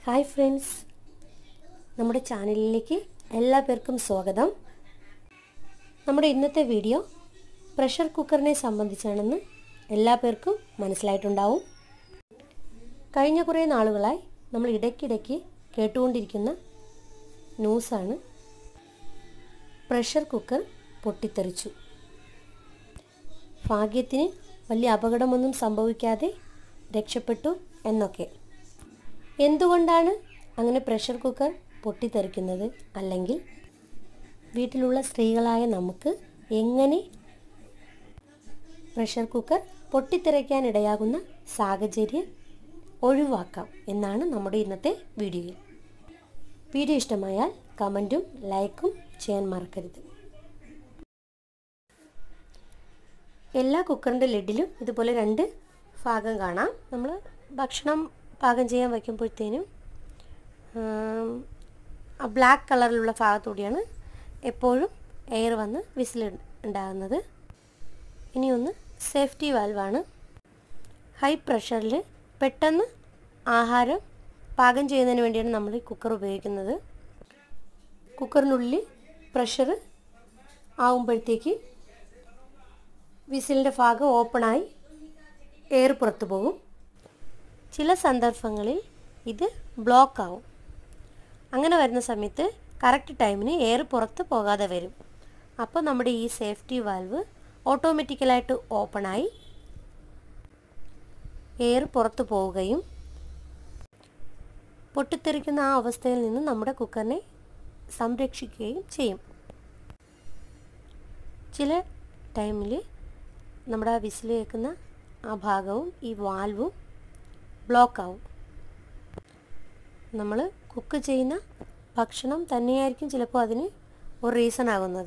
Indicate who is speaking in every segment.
Speaker 1: hi friends നമ്മുടെ ചാനലിലേക്ക് എല്ലാ പേർക്കും സ്വാഗതം നമ്മുടെ ഇന്നത്തെ വീഡിയോ പ്രഷർ കുക്കറിനെ സംബന്ധിച്ചാണെന്ന് എല്ലാ പേർക്കും മനസ്സിലായിട്ടുണ്ടാവും കഴിഞ്ഞ കുറേ നാളുകളായി നമ്മൾ ഇടയ്ക്കിടയ്ക്ക് കേട്ടുകൊണ്ടിരിക്കുന്ന ന്യൂസാണ് പ്രഷർ കുക്കർ പൊട്ടിത്തെറിച്ചു ഭാഗ്യത്തിന് വലിയ അപകടമൊന്നും സംഭവിക്കാതെ രക്ഷപ്പെട്ടു എന്നൊക്കെ എന്തുകൊണ്ടാണ് അങ്ങനെ പ്രഷർ കുക്കർ പൊട്ടിത്തെറിക്കുന്നത് അല്ലെങ്കിൽ വീട്ടിലുള്ള സ്ത്രീകളായ നമുക്ക് എങ്ങനെ പ്രഷർ കുക്കർ പൊട്ടിത്തെറിക്കാനിടയാകുന്ന സാഹചര്യം ഒഴിവാക്കാം എന്നാണ് നമ്മുടെ ഇന്നത്തെ വീഡിയോയിൽ വീഡിയോ ഇഷ്ടമായാൽ കമൻറ്റും ലൈക്കും ചെയ്യാൻ മറക്കരുത് എല്ലാ കുക്കറിൻ്റെ ലിഡിലും ഇതുപോലെ രണ്ട് ഭാഗം കാണാം നമ്മൾ ഭക്ഷണം പാകം ചെയ്യാൻ വയ്ക്കുമ്പോഴത്തേനും ആ ബ്ലാക്ക് കളറിലുള്ള ഭാഗത്തൂടെയാണ് എപ്പോഴും എയർ വന്ന് വിസിൽ ഉണ്ടാകുന്നത് ഇനിയൊന്ന് സേഫ്റ്റി വാൽവാണ് ഹൈ പ്രഷറിൽ പെട്ടെന്ന് ആഹാരം പാകം ചെയ്യുന്നതിന് വേണ്ടിയാണ് നമ്മൾ ഈ കുക്കർ ഉപയോഗിക്കുന്നത് കുക്കറിനുള്ളിൽ പ്രഷർ ആവുമ്പോഴത്തേക്ക് വിസിലിൻ്റെ ഭാഗം ഓപ്പണായി എയർ പുറത്തു പോകും ചില സന്ദർഭങ്ങളിൽ ഇത് ബ്ലോക്ക് ആവും അങ്ങനെ വരുന്ന സമയത്ത് കറക്റ്റ് ടൈമിന് എയർ പുറത്ത് പോകാതെ വരും അപ്പോൾ നമ്മുടെ ഈ സേഫ്റ്റി വാൽവ് ഓട്ടോമാറ്റിക്കലായിട്ട് ഓപ്പണായി എയർ പുറത്ത് പോവുകയും പൊട്ടിത്തെറിക്കുന്ന ആ അവസ്ഥയിൽ നിന്ന് നമ്മുടെ കുക്കറിനെ സംരക്ഷിക്കുകയും ചെയ്യും ചില ടൈമിൽ നമ്മുടെ ആ വിസിൽ കേൾക്കുന്ന ആ ഭാഗവും ഈ വാൽവും ബ്ലോക്ക് ആവും നമ്മൾ കുക്ക് ചെയ്യുന്ന ഭക്ഷണം തന്നെയായിരിക്കും ചിലപ്പോൾ അതിന് ഒരു റീസൺ ആകുന്നത്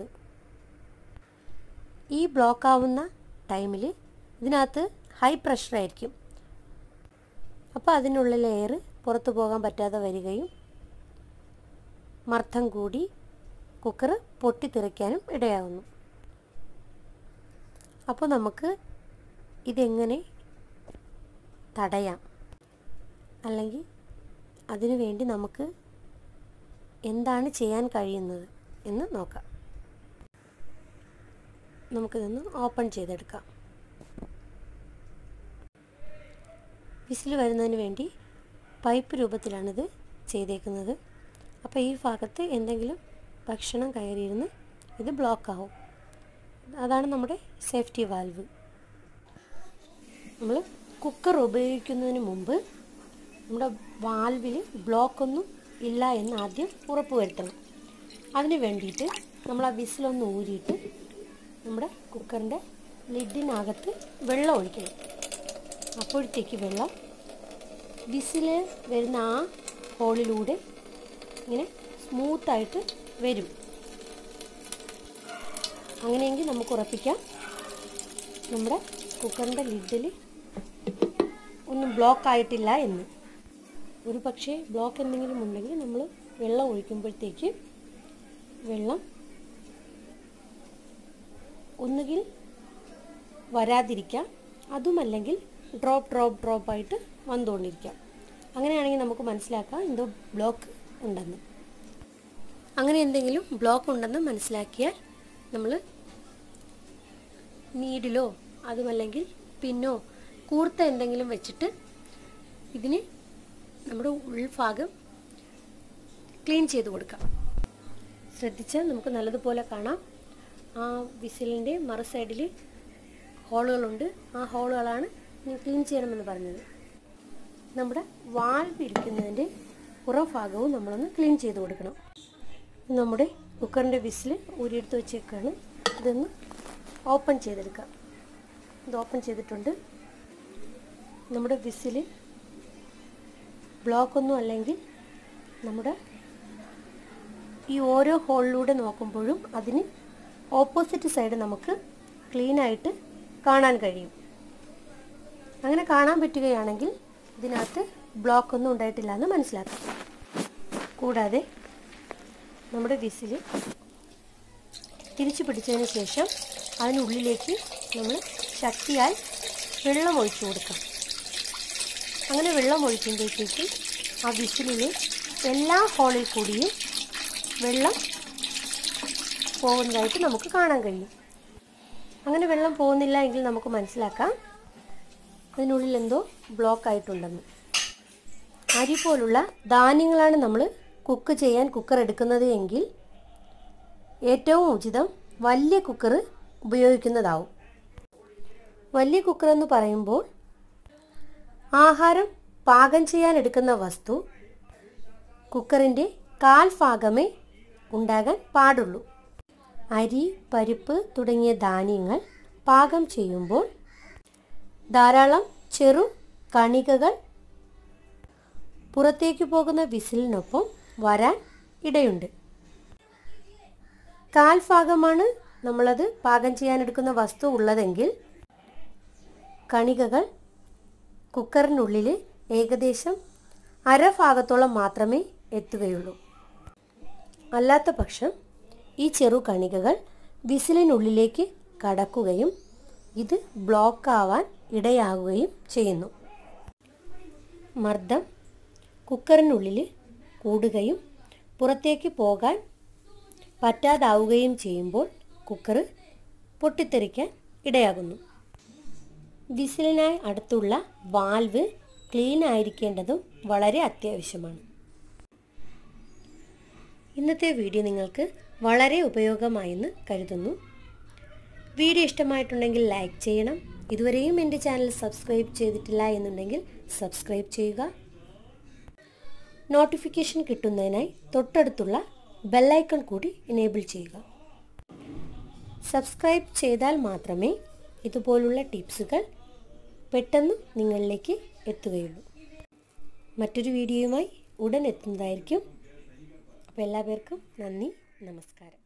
Speaker 1: ഈ ബ്ലോക്ക് ആവുന്ന ടൈമിൽ ഇതിനകത്ത് ഹൈ പ്രഷറായിരിക്കും അപ്പോൾ അതിനുള്ളിൽ എയർ പുറത്തു പോകാൻ പറ്റാതെ വരികയും മർദ്ദം കൂടി കുക്കർ പൊട്ടിത്തെറിക്കാനും ഇടയാകുന്നു അപ്പോൾ നമുക്ക് ഇതെങ്ങനെ തടയാം അല്ലെങ്കിൽ അതിനു വേണ്ടി നമുക്ക് എന്താണ് ചെയ്യാൻ കഴിയുന്നത് എന്ന് നോക്കാം നമുക്കിതൊന്ന് ഓപ്പൺ ചെയ്തെടുക്കാം വിസിൽ വരുന്നതിന് വേണ്ടി പൈപ്പ് രൂപത്തിലാണിത് ചെയ്തേക്കുന്നത് അപ്പോൾ ഈ ഭാഗത്ത് എന്തെങ്കിലും ഭക്ഷണം കയറിയിരുന്ന് ഇത് ബ്ലോക്ക് ആവും അതാണ് നമ്മുടെ സേഫ്റ്റി വാൽവ് നമ്മൾ കുക്കർ ഉപയോഗിക്കുന്നതിന് മുമ്പ് നമ്മുടെ വാൽവിൽ ബ്ലോക്കൊന്നും ഇല്ല എന്ന് ആദ്യം ഉറപ്പ് വരുത്തണം അതിന് വേണ്ടിയിട്ട് നമ്മൾ ആ വിസിലൊന്ന് ഊരിയിട്ട് നമ്മുടെ കുക്കറിൻ്റെ ലിഡിനകത്ത് വെള്ളം ഒഴിക്കണം അപ്പോഴത്തേക്ക് വെള്ളം വിസിൽ വരുന്ന ആ ഹോളിലൂടെ ഇങ്ങനെ സ്മൂത്തായിട്ട് വരും അങ്ങനെയെങ്കിൽ നമുക്ക് ഉറപ്പിക്കാം നമ്മുടെ കുക്കറിൻ്റെ ലിഡിൽ ഒന്നും ബ്ലോക്ക് ആയിട്ടില്ല എന്ന് ഒരു പക്ഷേ ബ്ലോക്ക് എന്തെങ്കിലും ഉണ്ടെങ്കിൽ നമ്മൾ വെള്ളം ഒഴിക്കുമ്പോഴത്തേക്ക് വെള്ളം ഒന്നുകിൽ വരാതിരിക്കാം അതുമല്ലെങ്കിൽ ഡ്രോപ്പ് ഡ്രോപ്പ് ഡ്രോപ്പ് ആയിട്ട് വന്നുകൊണ്ടിരിക്കാം അങ്ങനെയാണെങ്കിൽ നമുക്ക് മനസ്സിലാക്കാം എന്തോ ബ്ലോക്ക് ഉണ്ടെന്ന് അങ്ങനെ എന്തെങ്കിലും ബ്ലോക്ക് ഉണ്ടെന്ന് മനസ്സിലാക്കിയാൽ നമ്മൾ നീഡിലോ അതുമല്ലെങ്കിൽ പിന്നോ കൂർത്ത എന്തെങ്കിലും വെച്ചിട്ട് ഇതിന് നമ്മുടെ ഉൾഭാഗം ക്ലീൻ ചെയ്ത് കൊടുക്കാം ശ്രദ്ധിച്ചാൽ നമുക്ക് നല്ലതുപോലെ കാണാം ആ വിസിലിൻ്റെ മറു സൈഡിൽ ഹോളുകളുണ്ട് ആ ഹോളുകളാണ് ഞാൻ ക്ലീൻ ചെയ്യണമെന്ന് പറഞ്ഞത് നമ്മുടെ വാൽവ് ഇരിക്കുന്നതിൻ്റെ പുറഭാഗവും നമ്മളൊന്ന് ക്ലീൻ ചെയ്ത് കൊടുക്കണം നമ്മുടെ കുക്കറിൻ്റെ വിസിൽ ഊരിയെടുത്ത് വെച്ചേക്കാണ് ഇതൊന്ന് ഓപ്പൺ ചെയ്തെടുക്കാം ഇത് ഓപ്പൺ ചെയ്തിട്ടുണ്ട് നമ്മുടെ വിസിൽ ബ്ലോക്കൊന്നും അല്ലെങ്കിൽ നമ്മുടെ ഈ ഓരോ ഹോളിലൂടെ നോക്കുമ്പോഴും അതിന് ഓപ്പോസിറ്റ് സൈഡ് നമുക്ക് ക്ലീനായിട്ട് കാണാൻ കഴിയും അങ്ങനെ കാണാൻ പറ്റുകയാണെങ്കിൽ ഇതിനകത്ത് ബ്ലോക്കൊന്നും ഉണ്ടായിട്ടില്ല എന്ന് മനസ്സിലാക്കാം കൂടാതെ നമ്മുടെ വിസിൽ തിരിച്ചു പിടിച്ചതിന് ശേഷം അതിനുള്ളിലേക്ക് നമ്മൾ ശക്തിയാൽ വെള്ളം ഒഴിച്ചു കൊടുക്കാം അങ്ങനെ വെള്ളം ഒഴിക്കുമ്പോഴത്തേക്ക് ആ വിസിലിൽ എല്ലാ ഹോളിൽ കൂടിയും വെള്ളം പോകുന്നതായിട്ട് നമുക്ക് കാണാൻ കഴിയും അങ്ങനെ വെള്ളം പോകുന്നില്ല എങ്കിൽ നമുക്ക് മനസ്സിലാക്കാം അതിനുള്ളിൽ എന്തോ ബ്ലോക്ക് ആയിട്ടുണ്ടെന്ന് അരി പോലുള്ള ധാന്യങ്ങളാണ് നമ്മൾ കുക്ക് ചെയ്യാൻ കുക്കർ എടുക്കുന്നത് എങ്കിൽ ഏറ്റവും ഉചിതം വലിയ കുക്കർ ഉപയോഗിക്കുന്നതാവും വലിയ കുക്കർ എന്ന് പറയുമ്പോൾ ആഹാരം പാകം ചെയ്യാൻ എടുക്കുന്ന വസ്തു കുക്കറിൻ്റെ കാൽ ഭാഗമേ ഉണ്ടാകാൻ പാടുള്ളൂ അരി പരിപ്പ് തുടങ്ങിയ ധാന്യങ്ങൾ പാകം ചെയ്യുമ്പോൾ ധാരാളം ചെറു കണികകൾ പുറത്തേക്ക് പോകുന്ന വിസിലിനൊപ്പം വരാൻ ഇടയുണ്ട് കാൽ ഭാഗമാണ് നമ്മളത് പാകം ചെയ്യാനെടുക്കുന്ന വസ്തു ഉള്ളതെങ്കിൽ കണികകൾ കുക്കറിനുള്ളിൽ ഏകദേശം അരഭാഗത്തോളം മാത്രമേ എത്തുകയുള്ളൂ അല്ലാത്ത പക്ഷം ഈ ചെറു കണികകൾ വിസിലിനുള്ളിലേക്ക് കടക്കുകയും ഇത് ബ്ലോക്ക് ആവാൻ ഇടയാകുകയും ചെയ്യുന്നു മർദ്ദം കുക്കറിനുള്ളിൽ കൂടുകയും പുറത്തേക്ക് പോകാൻ പറ്റാതാവുകയും ചെയ്യുമ്പോൾ കുക്കർ പൊട്ടിത്തെറിക്കാൻ ഇടയാകുന്നു വിസിലിനായി അടുത്തുള്ള വാൽവ് ക്ലീൻ ആയിരിക്കേണ്ടതും വളരെ അത്യാവശ്യമാണ് ഇന്നത്തെ വീഡിയോ നിങ്ങൾക്ക് വളരെ ഉപയോഗമായെന്ന് കരുതുന്നു വീഡിയോ ഇഷ്ടമായിട്ടുണ്ടെങ്കിൽ ലൈക്ക് ചെയ്യണം ഇതുവരെയും എൻ്റെ ചാനൽ സബ്സ്ക്രൈബ് ചെയ്തിട്ടില്ല എന്നുണ്ടെങ്കിൽ സബ്സ്ക്രൈബ് ചെയ്യുക നോട്ടിഫിക്കേഷൻ കിട്ടുന്നതിനായി തൊട്ടടുത്തുള്ള ബെല്ലൈക്കൺ കൂടി എനേബിൾ ചെയ്യുക സബ്സ്ക്രൈബ് ചെയ്താൽ മാത്രമേ ഇതുപോലുള്ള ടിപ്സുകൾ പെട്ടെന്ന് നിങ്ങളിലേക്ക് എത്തുകയുള്ളൂ മറ്റൊരു വീഡിയോയുമായി ഉടൻ എത്തുന്നതായിരിക്കും അപ്പോൾ എല്ലാ പേർക്കും നന്ദി നമസ്കാരം